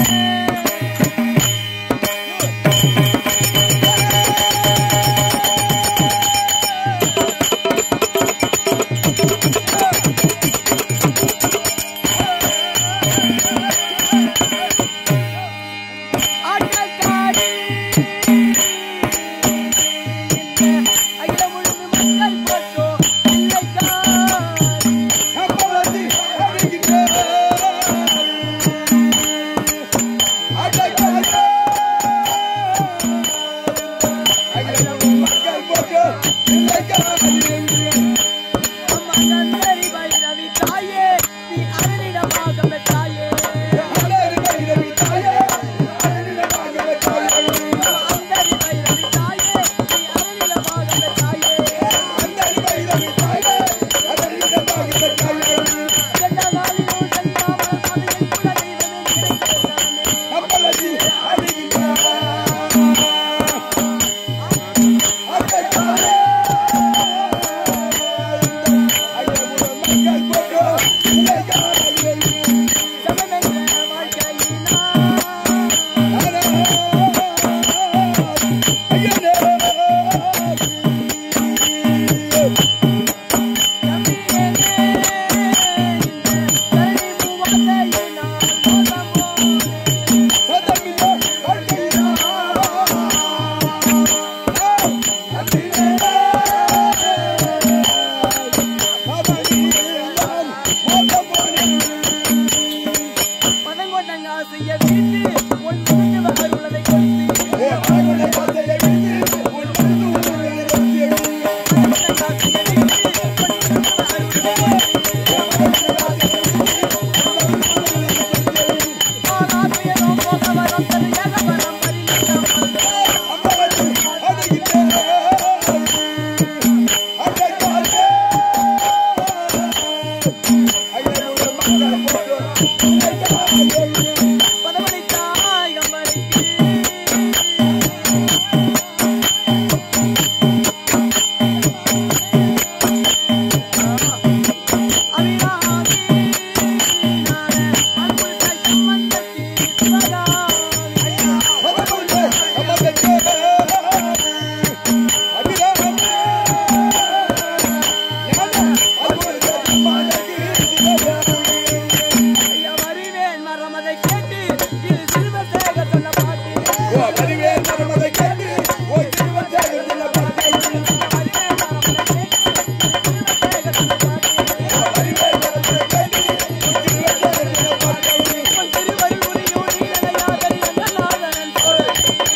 ஆட்டக்காரி அகில முழுது மக்கள் போற்றோ இல்லைக்காரி அப்பளத்தி அடிக்கின்ற அடக்காரி அகிலம் மக்கள் போட்டு இல்லைக்காரி அம்மா நந்தரி பைரவி தாயே நீ அரணிடமாக தாயே அலறி வைரவி தாயே அலறிடமாக தாயே அந்தரி பைரவி தாயே நீ அரணிடமாக தாயே அலறி வைரவி தாயே அலறிடமாக தாயே எல்லா நாளிலும் செல்லாமல் மதையில் குல தெய்வமே கிடைக்கிறானே அப்பளத்தி அடிக்கின்ற அடக்காரி அகிலம் மக்கள் போட்டு இல்லைக்காரி சமமென்ற வாழ்க்கையினா ஐயா வருவேன் மரமதை கேட்டு இது சிறுவசேக சொன்ன பாட்டு ஓ அறிவே நரமதை கேட்டு ஓ சிறுவத்தேக சொல்ல பாட்டு வருவேன் மரமதை கேட்டு சிறுவசேக சொன்ன பாட்டு அறிவே நரமதை கேட்டு ஓ சிறுவத்தேக சொல்ல பாட்டு உன் திருவருளுரையும் நீலனையாதரி ரங்கநாதன் சொல்.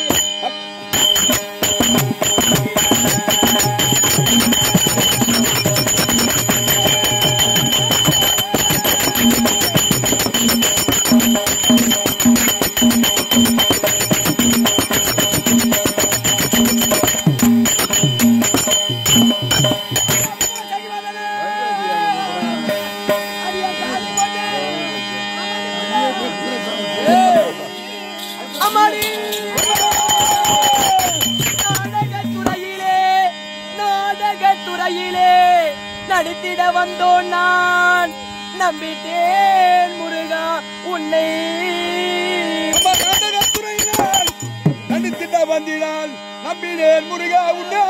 அம்மாடி நாடகத்துறையிலே நாடகத்துறையிலே நடித்திட வந்தோன் நான் நம்பிட்டேன் முருகா உன்னை நம்ம நாடகத்துறையினால் நடித்திட்ட வந்தினால் நம்பினேன் முருகா உண்டா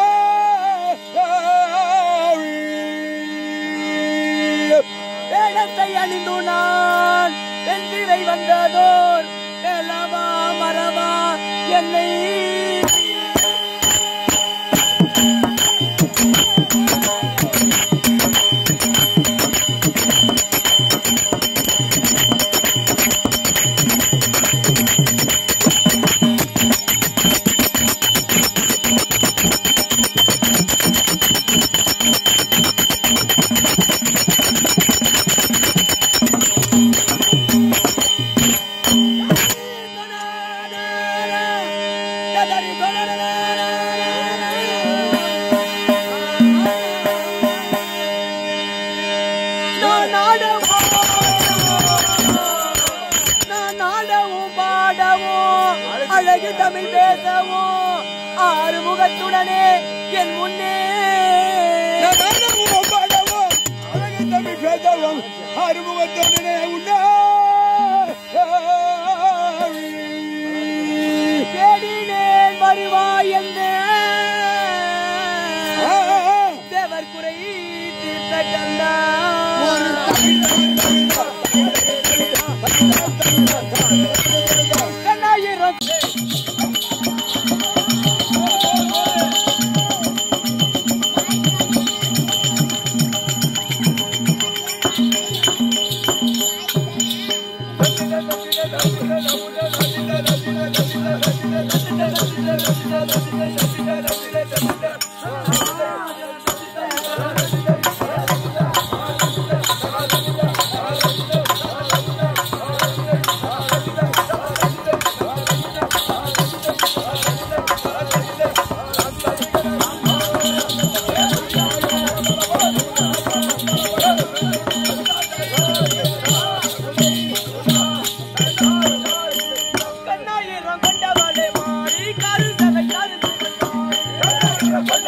வேடத்தை அணிந்து நான் வெந்திரை வந்ததோர் நிலவா மரவா என்னை நான் ஆடவும் நான் ஆடவும் பாடவும் அழகு தமிழ் பேசவும் ஆறுமுகத்துடனே என் முன்னே நாடகமும் பாடவும் அழகு தமிழ் பேசவும் அறிமுகத்தோடனே உண்டா கண்ணாயிரம் கண்ணாயிரம் கண்டவளே மாறி கால் தலை கால்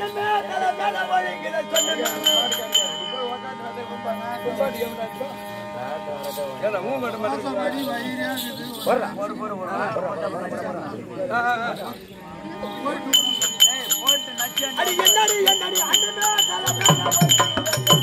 அண்ணமே தலை மேல ஒழிக்கிற சொன்னமே அடி என்னடி என்னடி அண்ணமே தலை மேல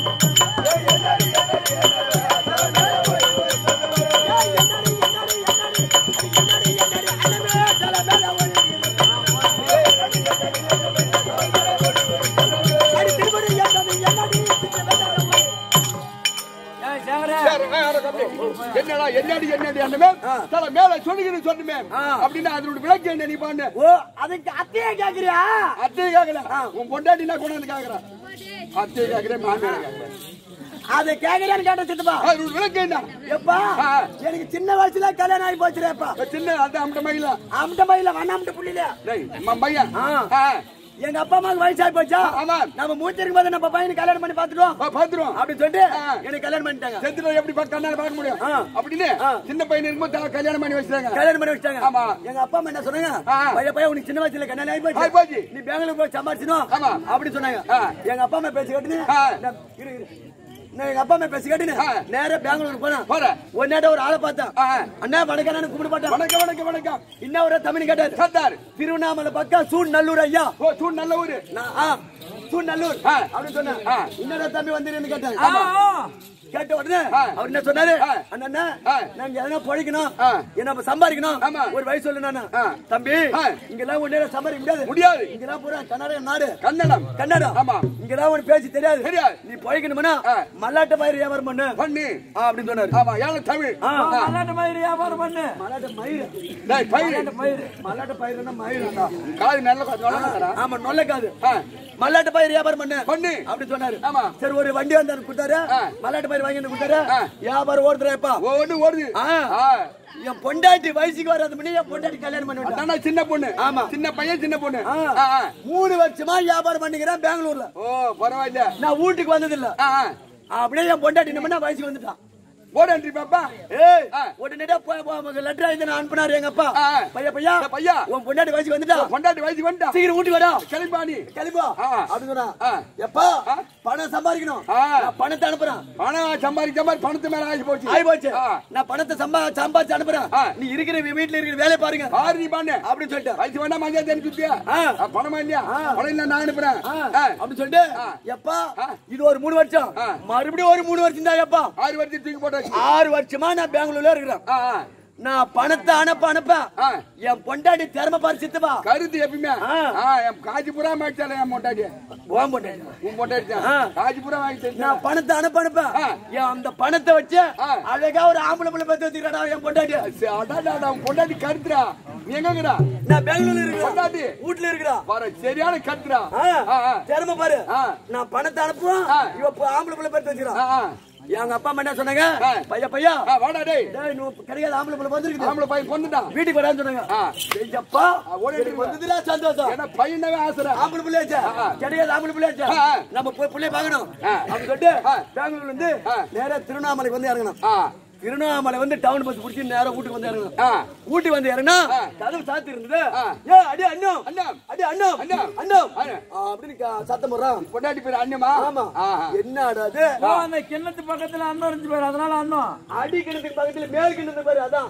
என்னடா என்னடி என்னடி அண்ணமே தல மேல சொல்லுகிறேன் சொன்னமே அப்படின்னா அதனோட விளக்கு என்ன நீ பாண்டு ஓ அதுக்கு அத்தையே கேக்குறியா அத்தையை கேக்கல உன் பொண்டாட்டி நான் கொண்டாந்து கேக்குறேன் அத்தையை கேக்குறேன் மாமியார கேக்குறேன் அதை கேக்குறியான்னு கேட்ட சித்தப்பா அதனோட விளக்கு என்ன எப்பா ஆ. எனக்கு சின்ன வயசுல கல்யாணம் ஆகி போச்சுரேப்பா இப்ப சின்ன அந்த அம்ட மயில அம்ட மயில வண்ணாமட்ட புள்ளில டேய் நம்ம பையன் ஆ. ஆ. எங்க அப்பா அம்மாவுக்கு வயசாகி போச்சா ஆமா. நம்ம மூச்சு இருக்கும்போது நம்ம பையனுக்கு கல்யாணம் பண்ணி பாத்துட்டோம் பா- பாத்துருவோம் அப்படின்னு சொல்லிட்டு ஆ. எனக்கு கல்யாணம் பண்ணிட்டாங்க செத்துல எப்படி பார்க்க கண்ணால பார்க்க முடியும் ஆ. அப்படின்னு ஆ. சின்ன பையன் இருக்கும்போது தல கல்யாணம் பண்ணி வச்சிட்டாங்க கல்யாணம் பண்ணி வச்சிட்டாங்க ஆமா. எங்க அப்பா அம்மா என்ன சொன்னாங்க ஆ. பையன் பையன் உனக்கு சின்ன வயசுல கல்யாணம் ஆகி ஆகி போச்சு போச்சு. நீ பெங்களூர் போய் சம்பாதிச்சணும் ஆமா. அப்படி சொன்னாங்க ஆ. எங்க அப்பா அம்மா பேசி கேட்டுன்னு ஆ. நான் இரு, இரு. நான் எங்க அப்பா அம்மா பேசி கேட்டுன்னு ஆ. நேரா பெங்களூருக்கு போனேன் போறேன். ஒரு நேரம் ஒரு ஆளை பார்த்தேன் ஆ. அண்ணா வணக்கம் கூப்பிட மாட்டேன் வணக்கம் வணக்கம் வணக்கம் இன்னும் ஒரு தமிழ் கேட்டாரு சர்தார் திருவண்ணாமலை பக்கம் சூட் நல்லூர் ஐயா ஓ சூடு நல்ல ஊரு நான் ஆ, சூட் நல்லூர் ஆ. அப்படின்னு சொன்னேன் ஆ. இன்னொரு தம்பி வந்து கேட்டாங்க ஆமா. கேட்ட உடனே ஆ. அவர் என்ன சொன்னாரு ஆ. அண்ணா ஆ. நாங்க எதனா பொழைக்கணும் ஆ. என்ன சம்பாதிக்கணும் ஆமா. ஒரு வயசு சொல்லு நானு ஆ. தம்பி ஆ. இங்கெல்லாம் ஒண்ணே சம்பாதிக்க முடியாது முடியாது இங்கெல்லாம் பூரா கர்நாடக நாடு கன்னடம் கன்னடா ஆமா. இங்கெல்லாம் உனக்கு பேச்சு தெரியாது தெரியாது. நீ பொழைக்கணும்னா ஆ. மல்லாட்ட பயிர் வியாபாரம் பண்ணு பண்ணி ஆ, அப்படின்னு சொன்னாரு ஆமா ஏழை தமிழ் ஆ. ஆ. மல்லாட்ட பயிர் வியாபாரம் பண்ணு மல்லாட்ட மயிர் டேய் பயிர் மல்லாட்ட பயிர் மல்லாட்ட பயிர்னா மயிர்டா காது நல்ல காது வளர்க்கறா ஆமா நொல்லக்காது ஆ. மல்லாட்ட பயிர் வியாபாரம் பண்ணு பண்ணு. அப்படி சொன்னாரு ஆமா. சரி ஒரு வண்டி வந்து எனக்கு கொடுத்தாரு ஆ. மல்லாட்ட பயிர் வாங்கி எனக்கு கொடுத்தாரு ஆ. வியாபாரம் ஓடுறேப்பா ஒண்ணு ஓடுது ஆ. ஆ. என் பொண்டாட்டி வயசுக்கு வராத முன்னே என் பொண்டாட்டி கல்யாணம் பண்ணி விட்டான். அதானா சின்ன பொண்ணு ஆமா. சின்ன பையன் சின்ன பொண்ணு ஆ. ஆ, ஆ. மூணு வருஷமா வியாபாரம் பண்ணிக்கிறேன் பெங்களூர்ல ஓ பரவாயில்ல நான் வீட்டுக்கு வந்தது இல்ல ஆ, ஆ. அப்படியே என் பொண்டாட்டி என்ன பண்ணா வயசுக்கு வந்துட்டான் ஓடன்றி பாப்பா ஏய் ஆ. உடனே லெட்டர் எழுதி நான் அனுப்பினாரு எங்க அப்பா ஆ, ஆ. பையா பையா ஏ, பையா. உன் பொண்டாட்டி வயசுக்கு வந்துட்டா பொண்டாட்டி வயசுக்கு வந்துட்டா சீக்கிரம் வீட்டுக்கு வாடா கிளம்பா நீ கிளம்பா ஆ. அப்படின்னு சொன்னா ஆ. எப்பா ஆ. பணம் சம்பாதிக்கணும் ஆ. நான் பணத்தை அனுப்புறேன் பணம் சம்பாதிக்க மாதிரி பணத்து மேல ஆகி போச்சு ஆயி போச்சு ஆ. நான் பணத்தை சம்பா சம்பாதிச்சு அனுப்புறேன் ஆ. நீ இருக்கிற வீ- வீட்டுல இருக்கிற வேலையை பாருங்க பாரு நீ பண்ணு அப்படின்னு சொல்லிட்டு வயசு வேணா மஞ்சள் தண்ணி சுத்தியா ஆ. பணமா இல்லையா ஆ. பணம் இல்ல நான் அனுப்புறேன் ஆ, ஆ. அப்படின்னு சொல்லிட்டு ஆ. எப்பா ஆ. இது ஒரு மூணு வருஷம் ஆ. மறுபடியும் ஒரு மூணு வருஷம் தான் எப்பா ஆறு வருஷம் தூக்கி போட்டாச்சு ஆறு வருஷமா நான் பெங்களூர்ல இருக்கிறேன் ஆ, ஆ. நான் பணத்தை அனுப்ப அனுப்ப ஆ. என் பொண்டாட்டி திறமை பாரு சித்துப்பா கருத்து எப்பயுமே ஆ. ஆ, என் காஞ்சிபுரா மாட்டால என் பொண்டாட்டி ஓம் பொண்டாட்டி உன் பொண்டாட்டி ஆ. காஞ்சிபுரா வாங்கி தெரிஞ்சா நான் பணத்தை அனுப்ப அனுப்ப ஆ. என் அந்த பணத்தை வச்சு ஆ. அழகா ஒரு ஆம்பளை பிள்ளை பத்தி வச்சுக்கிறாடா என் பொண்டாட்டி அதான் அவன் பொண்டாட்டி கருத்துறா நீ எங்கங்கடா நான் பெங்களூர்ல இருக்கிறேன் பொண்டாட்டி வீட்டுல இருக்கிறா பாரு சரியான கருத்துறா ஆ. ஆ, ஆ. திறமை பாரு ஆ. நான் பணத்தை அனுப்புவேன் ஆ. இவ இப்ப ஆம்பளை பிள்ளை பத்தி வச்சுக்கிறான் ஆ, ஆ. எங்க அப்பா அம்மா என்ன சொன்னாங்க ஆ. பையா பையா ஆ, வாடா டேய் டேய், நீ கிடைக்காத ஆம்பளை பிள்ளை வந்துருக்குது ஆம்பளை பையன் கொண்டுட்டான் வீட்டுக்கு வரான்னு சொன்னாங்க ஆ. ஐயப்பா ஆ, ஓடிட்டு எனக்கு இருக்கு. வந்ததுல சந்தோஷம் ஏன்னா பையனவே ஆசைடா ஆம்பளை பிள்ளையாச்சா ஆ. கிடையாது ஆம்பளை பிள்ளையாச்சா ஆ, ஆ. நம்ம போய் பிள்ளைய பார்க்கணும் ஆ. அப்படின்னு சொல்லிட்டு ஆ. பெங்களூர்ல இருந்து ஆ. நேரா திருவண்ணாமலைக்கு வந்து இறங்கணும் ஆ திருவண்ணாமலை வந்து டவுன் பஸ் பிடிச்சி நேரா வீட்டுக்கு வந்து இறங்கணும் ஆ வீட்டுக்கு வந்து இறங்கினா ஆ. கதவு சாத்தி இருந்தது ஆ. ஏ அடி அண்ணம் அண்ணம். அடி அண்ணம் அண்ணம். அண்ணம் அண்ணம். ஆ, அப்படின்னு க- சத்தம் போடுறான் பொண்டாட்டி பேர் அண்ணமா ஆமா ஆஹா. என்னடா அது அந்த கிண்ணத்து பக்கத்துல அண்ணன் இருந்து பாரு அதனால அண்ணன் அடி கிணத்துக்கு பக்கத்துல மேல் கிணத்து பாரு அதான்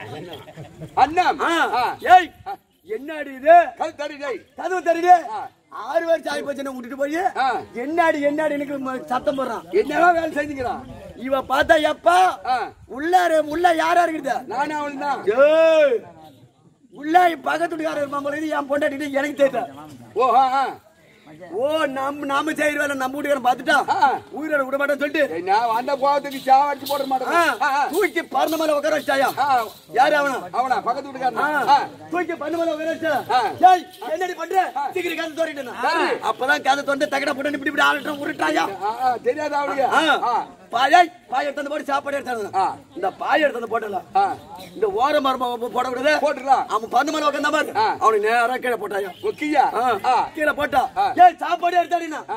அண்ணம் ஆ. ஆ. ஏய் என்னடி இது கழுத்தடி டேய் கதவு தருது ஆ. ஆறு வருஷம் ஆகி போச்சு விட்டுட்டு போய் ஆ. என்னாடி என்னாடி எனக்கு ம- சத்தம் போடுறான் என்னவா வேலை செஞ்சுக்கிறான் இவ பார்த்தா எப்பா ஆ. உள்ளாரு உள்ள யாரா இருக்குது நானும் அவன் தான் ஏய், உள்ள பக்கத்து வீட்டுக்காரர் இருப்பான் போல இது என் பொண்டாட்டி எனக்கு தெரியல ஓ ஆ, ஆ. ஓ நம்ம நாம செய்யற வேலை நம்ம வீட்டுக்காரன் பார்த்துட்டா ஆ. உயிரோட விட மாட்டேன்னு சொல்லிட்டு ஏய், நான் வந்த கோவத்துக்கு சாவடிச்சு போட ஆ, மாட்டேன் தூக்கி பறந்த மேல உட்கார வச்சாயா ஆ. யாரு அவனா அவனா பக்கத்து ஆ, வீட்டுக்காரன் தூக்கி பண்ண மேல உட்கார வச்சா ஆ. ஏய் என்னடி பண்ற சீக்கிரம் கதை தோறிட்டு அப்பதான் கதை தொண்டு தகட போட்டு இப்படி இப்படி ஆளட்டும் உருட்டாயா தெரியாத அவளுக்கு ஆ. ஆ. பாயாய் பாய் எடுத்து வந்து போட்டு சாப்பாடு எடுத்தாங்க ஆ. இந்த பாய் எடுத்து வந்து போட்டல ஆ. இந்த ஓர மரம போடக்கூடாது போட்டுடலாம் அவன் பண்ண மேல உட்காந்த மாதிரி ஆ. அவனுக்கு நேரா கீழே போட்டாயா ஒக்கியா ஆ. ஆ. கீழே போட்டா ஆ. ஏய் சாப்பாடு எடுத்தாடினா ஆ.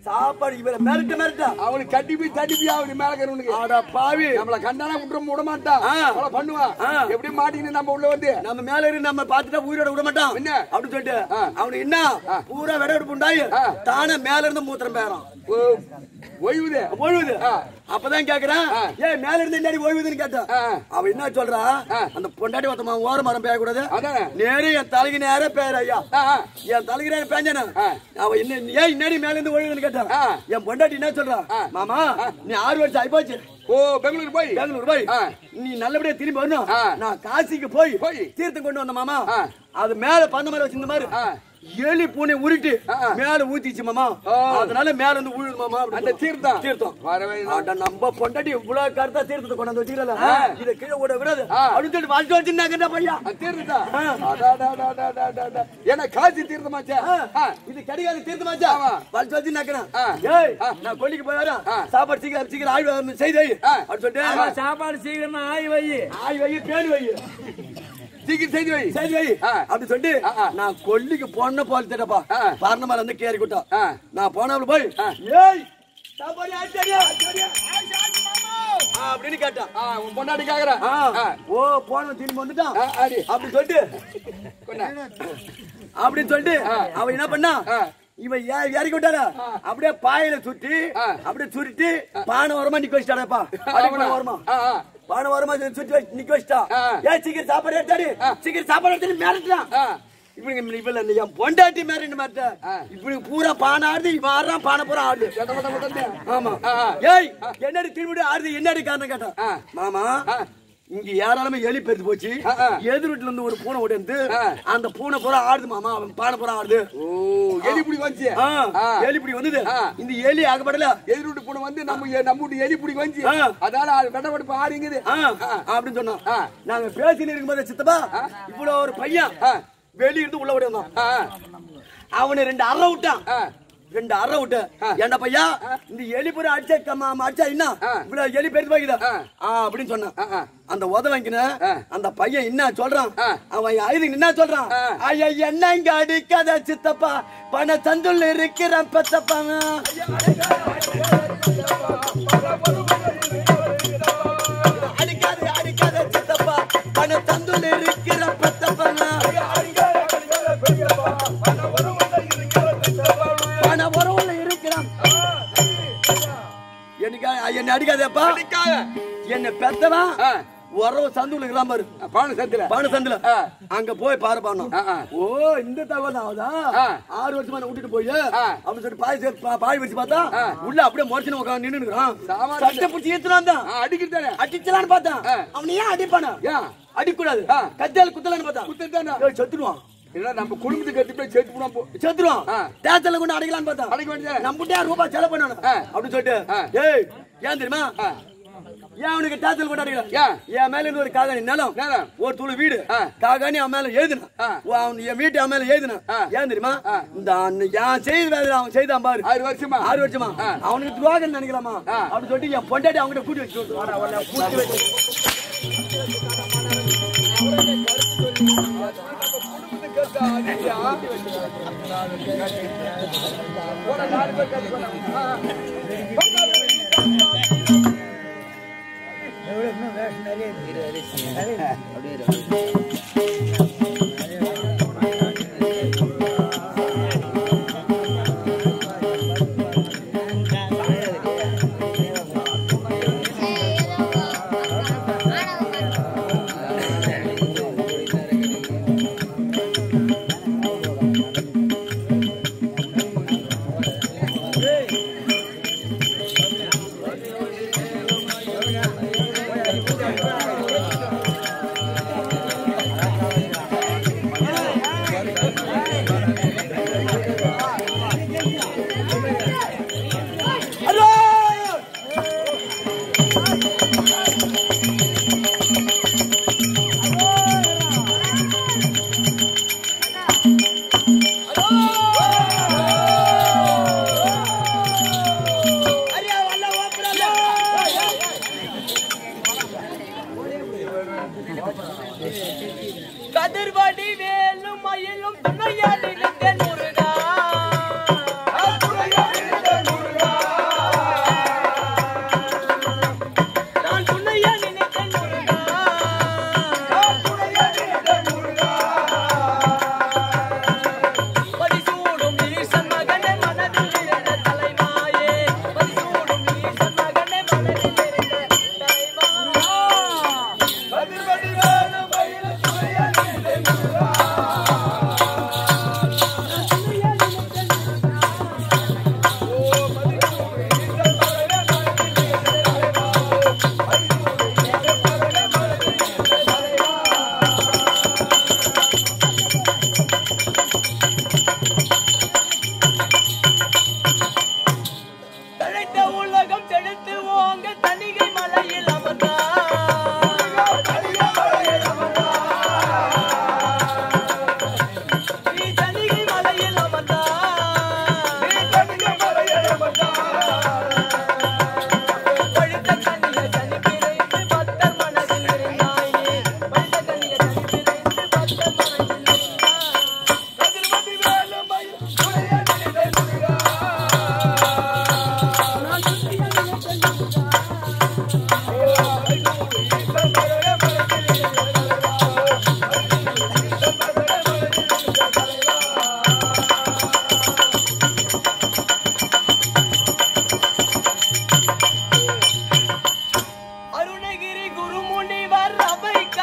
சாப்பாடு இவரை மிரட்ட மிரட்ட அவனுக்கு கட்டிப்பி தட்டிப்பி அவனு மேல இருக்கிறவனுக்கு ஆடா பாவி நம்மள கண்டானா விட்டுற விட மாட்டான் ஆ. அவளை பண்ணுவான் ஆ. எப்படி மாட்டிக்கின்னு நம்ம உள்ள வந்து நம்ம மேல இருந்து நம்ம பாத்துட்டா உயிரோட விட மாட்டான் என்ன? அப்படின்னு சொல்லிட்டு ஆ. அவனுக்கு என்ன பூரா விட எடுப்பு உண்டாயி ஆ. தானே மேல இருந்து மூத்திரம் பேரம் ஓ, ஓய்வுது ஒழுகுது ஆ. அப்பதான் கேக்குறேன் ஆ. ஏன் மேல இருந்து என்னடி ஒழுகுதுன்னு கேட்டான் ஆ. அவ என்ன சொல்றா ஆ. அந்த பொண்டாட்டி ஒருத்தமா ஓர மரம் பேய கூடாது அதானே நேரே என் தலைக்கு நேரே பேர் ஐயா ஆ, ஆ. என் தலைக்கு நேரம் பேஞ்சானா ஆ. அவ என்ன ஏன் இன்னடி மேல இருந்து ஒழுகுதுன்னு கேட்டான் ஆ. என் பொண்டாட்டி என்ன சொல்றா ஆ. மாமா நீ ஆறு வருஷம் ஆயி போச்சு ஓ பெங்களூர் போய் பெங்களூர் போய் ஆ. நீ நல்லபடியா திரும்பி வரணும் ஆ. நான் காசிக்கு போய் போய். தீர்த்தம் கொண்டு வந்த மாமா ஆ. அது மேல பந்த மாதிரி வச்சிருந்த மாதிரி ஆ. எலி பூனை உருட்டி ஆ, ஆ. மேல ஊத்திச்சு மாமா ஓ. அதனால மேல இருந்து ஊழுது மாமா அப்படி அந்த சொன்னான். தீர்த்தம் தீர்த்தம் வரவே இல்லை. அட நம்ம பொண்டாட்டி இவ்வளவு கருத்தா தீர்த்தத்தை கொண்டாந்து வச்சுக்கல ஆ. இத கீழே ஓட விடாது ஆ. அப்படின்னு சொல்லிட்டு வாழ்த்து வச்சிருந்தாங்க பையா அது தீர்த்தா ஆ. அடாடாடாடாடாடா. ஏன்னா காட்சி தீர்த்தமாச்சே ஆ. இது கிடையாது தீர்த்தமாச்சா ஆமா. வாழ்த்து வச்சு நக்கிறேன் ஆ. ஏய் ஆ. நான் கொல்லிக்கு போய் வரேன் ஆ. சாப்பாடு சீக்கிரம் சீக்கிரம் ஆய்வு செய்து வை. ஆ. அப்படின்னு ஆமா, சொல்லிட்டு சாப்பாடு சீக்கிரம் ஆய் வை ஆய் வை பேணி வை சீக்கிரம் செய்து வை சரி வை ஆ. அப்படி சொல்லிட்டு ஆ, ஆ. நான் கொல்லிக்கு போன போல தேடப்பா ஆ. பரணமலை வந்து கேரி கூட்டம் ஆ. நான் போனாப்புல போய் ஆ. ஏய் சாப்பாடு ஆச்சாரியா ஆச்சாரியா ஆ, அப்படின்னு கேட்டான் ஆ, உன் பொண்டாட்டி கேக்குறா ஆ. ஆ. ஓ போன திரும்பி வந்துட்டான் ஆ, ஆடி. அப்படி சொல்லிட்டு கொண்டா. அப்படின்னு சொல்லிட்டு அவன் என்ன பண்ணா ஆ. இவன் ஏ- இறக்கி விட்டாரா அப்படியே பாயில சுத்தி ஆ. அப்படியே சுருட்டி பானை ஓரமா நிக்க வச்சிட்டாடப்பா அவனா? ஓரமா ஆ, ஆ. பானை ஓரமா சுத்தி வச்சு நிக்க வச்சிட்டா ஆ. ஏன் சீக்கிரம் சாப்பாடு எடுத்தாரு சீக்கிரம் சாப்பாடு எடுத்து மிரட்டுறான் ஆ. இவனுக்கு இவள இல்ல, என் பொண்டாட்டி மேரின்னு மாட்ட ஆ. இவனுக்கு பூரா பானை ஆடுது இவன் ஆடுறான் பானை பூரா ஆடுது சட்ட மட்ட மட்டன்னு. ஆமா ஆ, ஆ. ஏய் என்னடி திரும்பி ஆடுது என்னடி காரணம் கேட்டான் ஆ. மாமா ஆ. இங்க ஏராளமா எலி பெருத்து போச்சு ஆ, ஆ. எதிர் வீட்டுல இருந்து ஒரு பூனை ஓடி வந்து ஆ. அந்த பூனை பூரா ஆடுது மாமா அவன் பானை பூரா ஆடுது ஓ எலி பிடி வந்துச்சு ஆ, ஆ. எலி இப்படி வந்தது ஆ. இந்த எலி ஆகப்படல எதிர்விட்டு பூனை வந்து நம்ம எ- நம்ம வீட்டு எலி பிடி வந்துச்சு ஆ. அதால அது வெட்ட வெடுப்பு ஆடிங்குது ஆ, அப்படின்னு சொன்னான் ஆ. நாங்க பேசின்னு இருக்கும்போது சித்தப்பா இவ்வளவு ஒரு பையன் ஆ. வெளிய இருந்து உள்ள ஓடி வந்தான் ஆ, அவனை ரெண்டு அறை விட்டான் ஆ. ரெண்டு அறை விட்டு ஏண்டா பையா இந்த எலி பூரா அடிச்சா கம்மா அடிச்சா என்ன ஆ. இவ்வளவு எலி பெருத்து போய்க்குதா ஆ. ஆ அப்படின்னு சொன்னான் ஆ, ஆ. அந்த உத வாங்கின ஆ. அந்த பையன் என்ன சொல்றான் ஆ. அவன் ஐதுக்கு என்ன சொல்றான் ஆ. ஐயா என்ன இங்க அடிக்காத சித்தப்பா பண சந்துள்ள இருக்கிறான் பெத்தப்பா அடிக்காத அடிக்காத சித்தப்பா பண சந்துள்ள இருக்கிற பெத்தப்பா பண உறவுல இருக்கிறான் எனக்கு என்ன அடிக்காதப்பா அடிக்காத. என்ன பெத்தவன் ஆ. உறவு சந்துள்ள இருக்கிறான் பாரு பானை சத்துல பானு சந்தில ஆ. அங்க போய் பாரு பானோம் ஆ, ஆ. ஓ இந்த தகவல் ஆகுதா ஆ. ஆறு வருஷமா நான் விட்டுட்டு போய் ஆ. அப்படின்னு சொல்லிட்டு பாய் சே- பா- பாய் வச்சு பார்த்தா ஆ. உள்ள அப்படியே முறைச்சு உட்காந்து நின்று இருக்கிறான் சாமான் சட்டை பிடிச்சி ஏத்துறான் தான் ஆ, அடிக்கிறதானே அடிச்சலான்னு பார்த்தான் ஆ. அவன் ஏன் அடிப்பானா ஏன் அடிக்கூடாது ஆ. கத்தியால குத்தலான்னு பார்த்தான் குத்தத்தானே ஏய், செத்துருவான் இல்ல நம்ம குடும்பத்துக்கு எடுத்து போய் சேர்த்து போனா போ செத்துருவான் ஆ. தேத்தல கொண்டு அடிக்கலான்னு பார்த்தா அடிக்க வேண்டியது நம்மகிட்ட ரூபாய் செலவு பண்ணணும் ஆ. அப்படின்னு சொல்லிட்டு ஆ. ஏய் ஏன் தெரியுமா ஆ. ஏன் அவனுக்கு டேத்தல் கொண்டு அடிக்கல ஏன்? என் மேல இருந்து ஒரு காகாணி நிலம் நிலம். ஒரு துளு வீடு ஆ. காகாணி அவன் மேல எழுதுனான் ஆ. அவன் என் வீட்டு அவன் மேல எழுதுனான் ஆ. ஏன் தெரியுமா ஆ. இந்த அன்னை- என் செய்த வேலை அவன் செய்தான் பாரு ஆறு வருஷமா ஆறு வருஷமா ஆ. அவனுக்கு துரோகம் நினைக்கலாமா ஆ. அப்படின்னு சொல்லிட்டு என் பொண்டாட்டி அவங்கிட்ட கூட்டி வச்சு அவனை கூட்டி வச்சு குடும்பத்துக்கு எடுத்து அடிச்சா. போடா, நாலு பேர் கட்டி போடா. ஆ. கதிர்வடி வேலும் மயிலும் துணையாடிருந்தேன் முருகா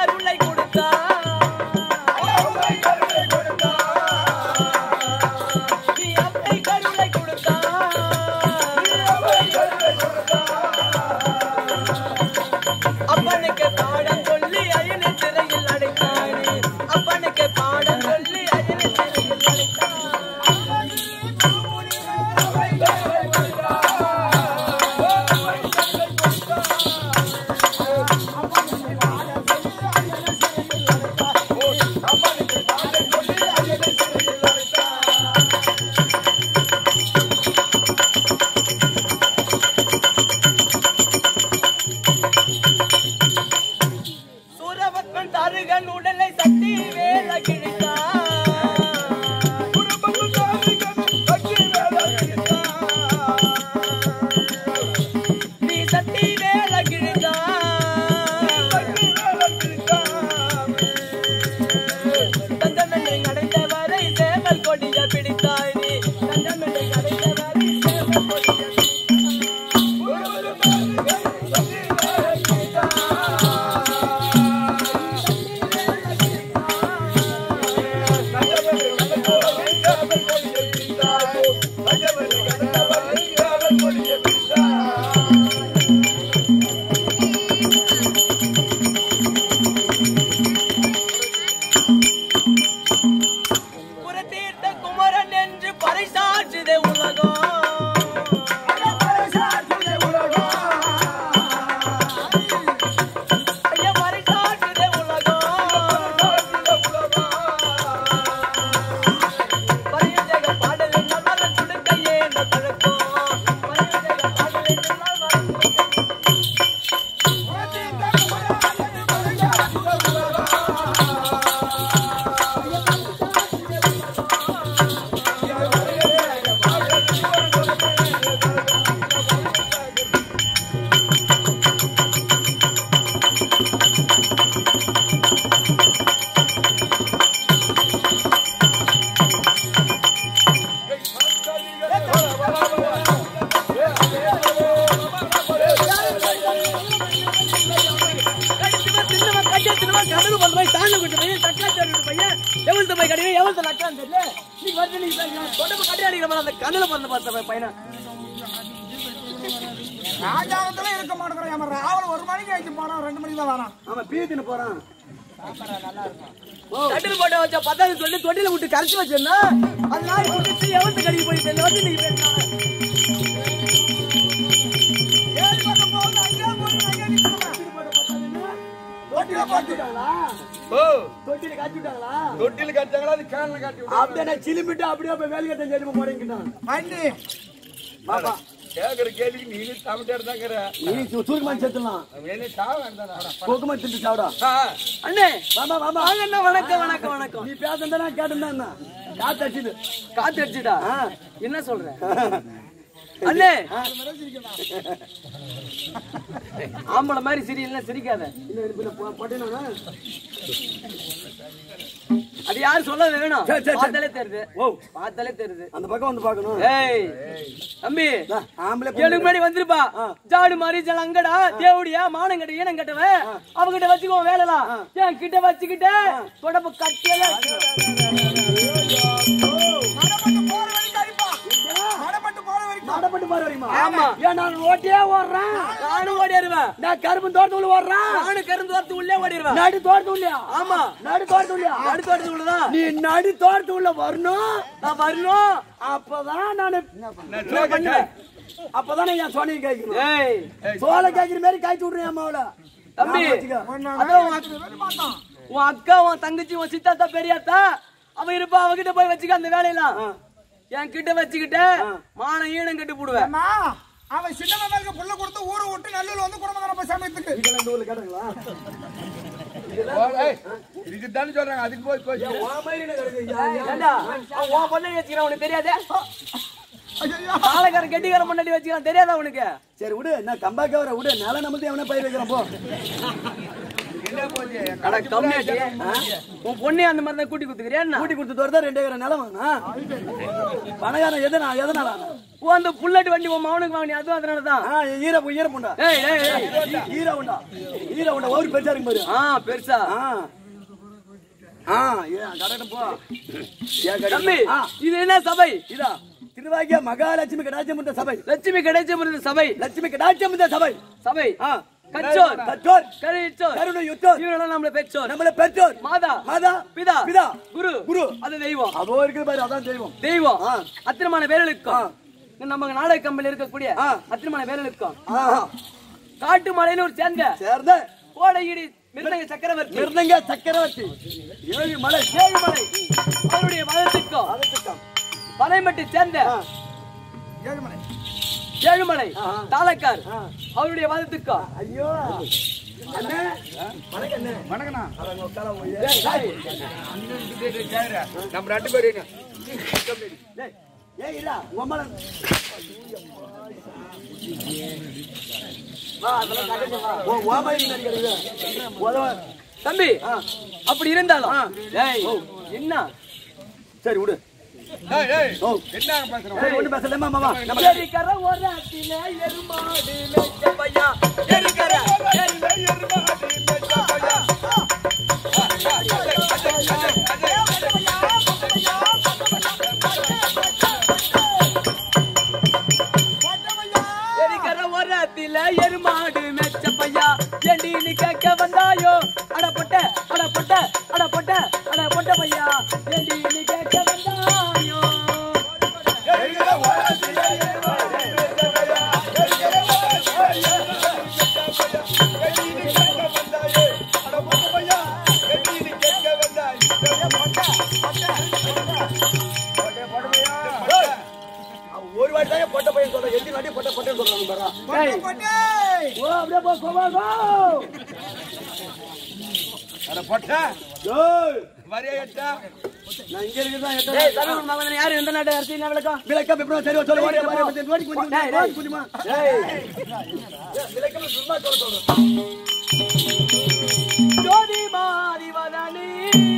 கருளை கொடுத்தான் நீ அப்பை கருளை கொடுத்தான் அப்பனுக்கு பாடம் சொல்லி அயனை சிறையில் அடைத்தானே அப்பனுக்கு பாடம் சொல்லி அயனை சிறையில் அடைத்தான் சூரபத்மன் தருகன் உடலை சட்டி வேல கிழித்தான் நீ சட்டி வேல கிழித்தான் தந்தமென்னை அடைந்த வரை சேவல் கொடிய பிடித்தாய் நீ தந்தமென்னை அடைந்த வரை சேவல் கொடிய புறத்தீர்த்த குமரன் என்று பறைசாற்றுதே உலகம் ஐயா, பறைசாற்றுதே உலகம். பரியுஜக பாடல் என்றால் மலர் சுடுக்கையே என்ற பழக்கம். பரியுஜக பாடல் என்றால் மலர் சுடுக்கையே. கடிச்சுமா, தின்னுமா, கடிச்சா தின்னுமா, கடலுக்கு கொண்டு போய் சாணம் கொண்டு போய் தக்காளி தோட்டத்து பையன் எவ்வளவு போய் கடிவே எவ்வளவு நக்கான்னு தெரியல நீ வந்து நீ கொண்டு போய் கட்டி அடிக்கிற மாதிரி அந்த கண்ணுல பிறந்த பார்த்த பையனா ராஜாவத்துல இருக்க மாட்டேங்கிறோம் நம்ம ராவல் ஒரு மணிக்கு ஆயிடுச்சு போனோம் ரெண்டு மணிக்கு தான் வரோம் அவன் பீத்தின்னு போறான் கட்டில் போட்ட வச்ச பத்தாவது சொல்லி தொட்டில விட்டு கரைச்சி வச்சிருந்தா அது நாய் குடிச்சு எவ்வளவு கடிக்கு போயிட்டு இந்த வந்து நீங்க பேசுறாங்க ஏழு பக்கம் போகுது அங்கே போகுது அங்கே நிற்கிறோம் தொட்டில காட்டிட்டாங்களா ஓ தொட்டில காட்டிட்டாங்களா தொட்டில காட்டாங்களா அது கேன்ல காட்டி விடு. அப்படியே நான் சிலிமிட்டு அப்படியே போய் வேலை கட்டம் செய்து போறேங்கிட்டான் வண்டி பாப்பா கேக்குற கேள்விக்கு நீ தமிழ்டா இருந்தாங்கிற நீ சூரியமான் செத்துலாம் வேணே சாவ வேண்டாம் கோக்குமா திட்டு சாப்பிடா அண்ணே வாமா வாமா வாங்க அண்ணா வணக்கம் வணக்கம் வணக்கம் நீ பேசுறதா கேட்டுனா காத்து அடிச்சுது காத்து அடிச்சுடா என்ன சொல்ற அண்ணே ஆம்பளை மாதிரி சிரியல்னா சிரிக்காத பட்டினா அது யாரு சொல்ல வேணும் சரி, சரி, சரி. பார்த்தாலே தெரியுது ஓ பார்த்தாலே தெரியுது அந்த பக்கம் வந்து பாக்கணும் ஏய் தம்பி ஆம்பளை ஏழு முன்னாடி வந்துருப்பா ஜாடு மாதிரி ஜலங்கடா தேவடியா மானங்கட்ட ஈனம் கட்டவன் அவகிட்ட வச்சுக்கோ வேலைலாம் என் கிட்ட வச்சுக்கிட்ட தொடப்பு கட்டியெல்லாம் மடப்பட்டு போற வரைக்கும் அடிப்பா மடப்பட்டு போற வரைக்கும் நடப்பட்டு பாரு வரையுமா ஆமா. ஏன் நான் ரோட்டியே ஓடுறேன் நானும் ஓடிடுவேன் நான் கரும்பு தோட்டத்துக்குள்ள ஓடுறேன் நானும் கருந்து வரத்து உள்ளே ஓடிடுவேன் நடு தோட்டத்துக்குள்ளயா ஆமா நடு தோட்டத்துக்குள்ளயா அடுத்த இடத்துக்குள்ளதான் நீ நடு தோட்டத்துக்குள்ள வரணும் நான் வரணும் அப்பதான் நானு நான் பண்ணுவேன் அப்பதான் என் சோனையை கேட்கணும் ஏய் சோலை கேட்கிற மாதிரி காய்ச்சி விடுறேன் அம்மாவில தம்பி அதான் உன் அக்கா- உன் அக்கா உன் தங்கச்சி உன் சித்தாத்தா பெரியாத்தா அவ இருப்பா அவகிட்ட போய் வச்சுக்க அந்த வேலையெல்லாம் என் கிட்ட வச்சுக்கிட்ட மான ஈனம் கட்டி போடுவேன் அம்மா அவன் சின்ன மகளுக்கு புள்ள கொடுத்து ஊரை விட்டு நல்லூர் வந்து குடும்பம் நம்ம சமயத்துக்கு இந்த ஊர்ல கேட்டுங்களா இதுதானே சொல்றாங்க அதுக்கு போய் போய் ஏண்டா அவன் உன் பொண்ணை வச்சுக்கிறான் உனக்கு தெரியாதே பாலக்காரன் கெட்டிக்காரன் முன்னாடி வச்சுக்கிறான் தெரியாதா உனக்கு சரி விடு நான் கம்பாக்க வர விடு நில நம்மளுக்கு எவனா பயிர் வைக்கிறேன் போ அட கம்மியாட்டி உன் பொண்ணே அந்த மாதிரி தான் கூட்டி குத்துக்கிறியா என்ன? கூட்டி கொடுத்து வரதா ரெண்டு ஏக்கர் நிலம் வாங்கினா பணக்காரன் எதனா எதனால ஓ அந்த புல்லட் வண்டி உன் மவனுக்கு வாங்கினி அதுவும் அதனாலதான் ஆ, ஈர ஈர புண்டா ஏய் ஏய் ஏய் ஈர உண்டா ஈர உண்டா ஒரு பெருசா இருக்கு பாரு ஆ பெருசா ஆ ஆ ஏன் கடை போ ஏன் கடை தம்பி ஆ இது என்ன சபை இதா திருவாகிய மகாலட்சுமி கடாச்சமுந்த சபை லட்சுமி கிடைச்ச சபை லட்சுமி கடாச்சமுந்த சபை சபை ஆ கச்சோர் கற்றோர் கரிச்சோர் கருணை யுத்தோர் இவரெல்லாம் நம்மள பெற்றோர் நம்மள பெற்றோர் மாதா மாதா பிதா பிதா குரு குரு அது தெய்வம் அதோ இருக்குது பாரு அதான் தெய்வம் தெய்வம் ஆ. அத்திரமான வேலைக்கும் நம்ம நாடக கம்பெனில இருக்கக்கூடிய ஆ. அத்திரமான வேலைக்கும் ஆஹா காட்டு மலைன்னு ஒரு சேர்ந்த சேர்ந்த கோடையிடி மிருதங்க சக்கரவர்த்தி மிருதங்க சக்கரவர்த்தி ஏழு மலை ஏழுமலை அவருடைய மதத்துக்கும் அதுக்குத்தான். பனைமட்டு சேர்ந்த ஏழுமலை ஏழுமலை தாளக்கார் அவருடைய மதத்துக்கும் ஐயோ அண்ணே வணக்கம் அண்ணே வணக்கண்ணா அவங்க உட்கார போய். நம்ம ரெண்டு பேரும் டேய், ஏய் இல்ல உன் மேல வா அதெல்லாம் தகச்சு வா ஓ ஓமாயி நடிக்கிறது உதவ தம்பி அப்படி இருந்தாலும் ஏய், என்ன சரி விடு ஏய், ஏய், ஓ என்ன பேசுறோம் சரி ஒண்ணு பேசலாமா மாமா நம்ம எரிக்கர ஓராட்டில எருமாடு மேய்ச்ச பையா எரிக்கர எரி- எரிக்கர ஓராட்டில எருமாடு மேய்ச்ச பையா ஏண்டி நீ கேட்க வந்தாயோ அட பொட்ட அட பொட்ட அட பொட்ட அட பொட்ட பையா ஏண்டி நீ கேட்க வந்தாயோ ஒரு வாட்டி தான் பொட்ட பையன் சொல்ற எத்தனை வாட்டி பொட்ட பொட்டை சொல்றாங்க பாரா ஏய், ஓ அப்படியே போ கோவா கோ அட பொட்டா ஏய் வரைய எட்டா நான் இங்க இருக்குதான் ஏய், எத்தனை தமிழ் மகன் யாரு எந்த நாட்டு அரசியல் என்ன விளக்கம் விளக்கம் எப்படி சரி சொல்ல வாடி வாடி வாடி வாடி கொஞ்சம் டேய், டேய். வாடி கொஞ்சமா ஏய் விளக்கம் சும்மா சொல்ல சொல்றேன் ஜோதி மாறிவதனி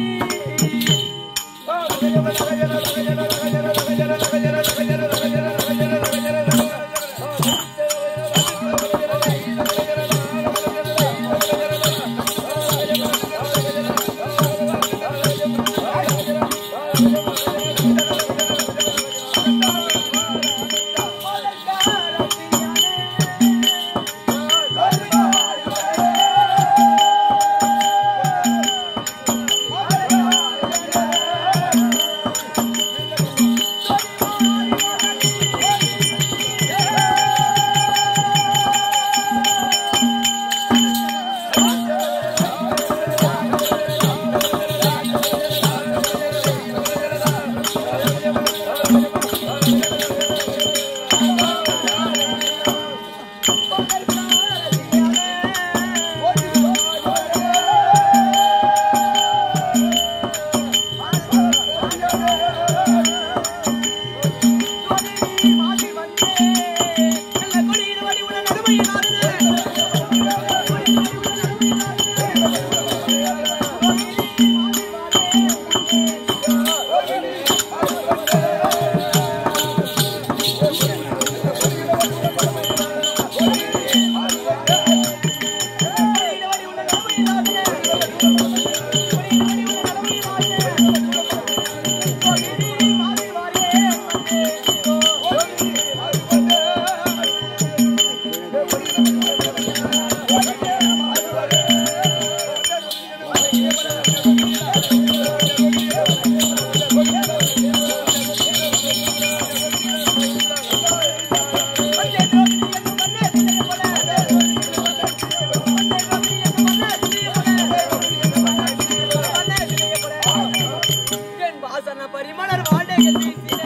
என் வாசன பரிமளர் வாடைகள் வீசின.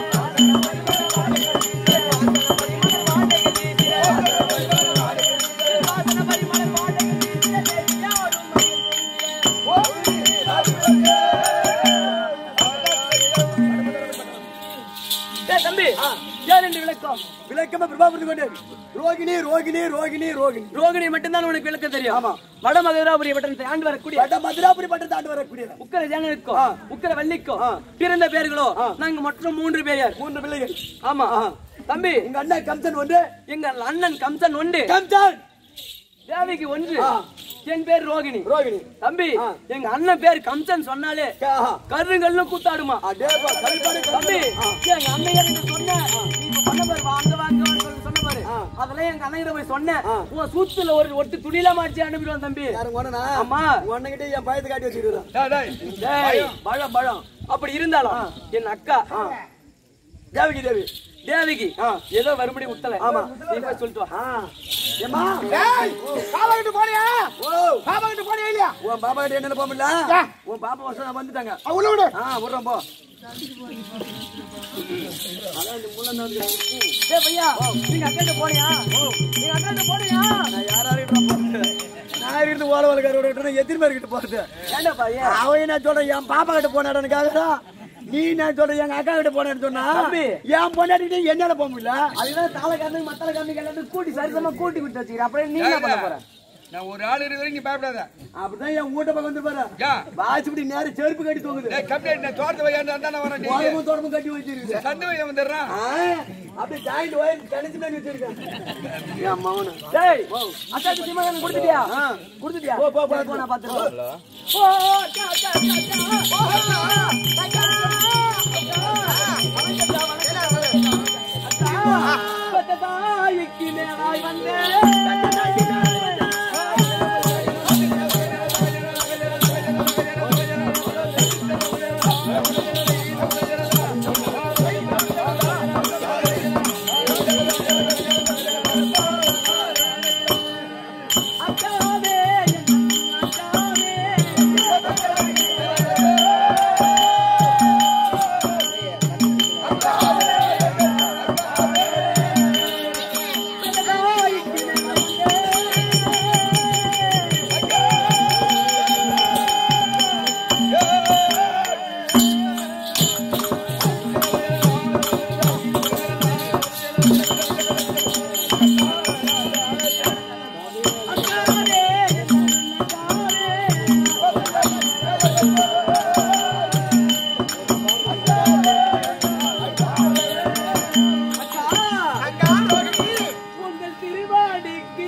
என் வாசன பரிமளர் வாடைகள் வீசின. யாரும் ஏய் தம்பி ஏன் என்று விளக்கம் விளக்கமா பிரபாபுரி கொண்டு ரோகிணி ரோகிணி ரோகிணி ரோகிணி ரோகிணி மட்டும்தான் உனக்கு விளக்கம் தெரியும் ஆமா வட மதுராபுரி வட்டத்தை ஆண்டு வரக்கூடிய பட்ட மதுராபுரி பட்ட தாண்டு வரக்கூடியது உக்கர ஜனனுக்கும் உக்கர வள்ளிக்கும் பிறந்த பேர்களோ நாங்க மொத்தம் மூன்று பேர் மூன்று பிள்ளைகள் ஆமா தம்பி உங்க அண்ணன் கம்சன் ஒன்று எங்க அண்ணன் கம்சன் ஒன்று கம்சன் தேவிக்கு ஒன்று ஆ. என் பேர் ரோகிணி ரோகிணி தம்பி ஆ. எங்க அண்ணன் பேர் கம்சன் சொன்னாலே ஆஹா. கருங்கல்னு கூத்தாடுமா அடேப்பா, கருப்பாடு தம்பி கம்சன். எங்க அண்ணன் எனக்கு சொன்ன நீ இப்ப சொன்ன பாரு வாங்க வாங்க வாங்கன்னு சொன்ன பாரு ஆ. அதெல்லாம் எங்க அண்ணன் போய் சொன்னேன் ஆ. உன் சூத்துல ஒரு ஒட்டு துணியில மாடிச்சு அனுப்பிடுவான் தம்பி யாரும் கொண்டனா? ஆமா. உங்க அண்ணன்கிட்ட என் பயத்தை காட்டி வச்சுக்கிறேன் டேய், டேய். டேய், பழம் பழம் அப்படி இருந்தாலும் என் அக்கா தேவகி தேவி தேவகி ஏதோ மறுபடியும் விட்டல ஆமா நீ போய் சொல்லிட்டு வா ஆ. ஏம்மா டேய், பாபா கிட்ட போனியா ஓ பாபா கிட்ட போனியா இல்லையா உன் பாப்பா கிட்ட என்ன போக முடியல ஏ. உன் பாப்பா வருஷம் வந்துட்டாங்க அவ உள்ள விடு ஆ விடுறோம் போ டேய் பையா நீங்க அக்கா போனியா நீங்க அக்கா போனியா நான் யாராருக்கிட்ட போறது நான் இருந்து ஓல வளர்க்காரோட விட்டு எத்தனை பேர் கிட்ட போறது ஏண்டா பையா அவன் என்ன சொல்ற என் பாப்பா கிட்ட போனாடனுக்காக நீ நான் சொல்ற எங்க அக்கா கிட்ட போனேன்னு சொன்னா தம்பி. என் பொண்டாட்டி என்னால போக முடியல அதுதான் தாள காரணம் மத்தள காரணம் எல்லாத்தையும் கூட்டி சரிசமா கூட்டி விட்டு வச்சுக்கிறேன் அப்புறம் நீ என்ன பண்ண போற நான் ஒரு ஆள் இருக்கிற வரைக்கும் பயப்படாத அப்படிதான் என் வீட்டை பக்கம் வந்து பாரு ஏன்? வாசிப்படி நேரம் செருப்பு கட்டி தூங்குது டேய், கம்ப்ளைண்ட் நான் தோட்டத்து வையாண்டா தான் நான் வரேன் டெய்லி. உடம்பும் தொடமும் கட்டி வச்சிருக்கு சண்டு வையா வந்துடுறான் ஆ, அப்படியே ஜாயிண்ட் ஒயர் கணிச்சு பண்ணி வச்சிருக்கேன் என் மகனு டேய் அக்காக்கு சிம்மகன் கொடுத்துட்டியா ஆ. கொடுத்துட்டியா போ, போ, போ. போ நான் பாத்துறேன் ஓ அக்கா அக்கா அக்கா அக்கா தாய்க்கு மேலாய் வந்தேன் அக்காவே அக்காவே உங்கள் திருவாடிக்கு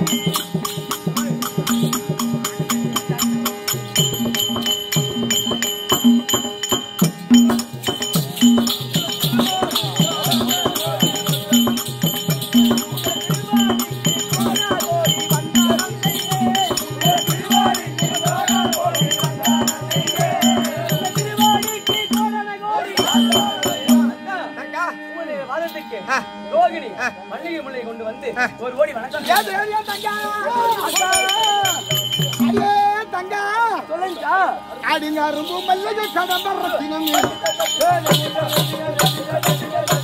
உங்களுடைய வாதத்துக்கு ரோகிணி மல்லிகை முல்லை கொண்டு வந்து ஒரு ஓடி வணக்கம் அக்கா, அடியே தங்கா சொல்லுங்கக்கா அடிங்க அரும்பு மல்லிகை கடம்பரத்தினம்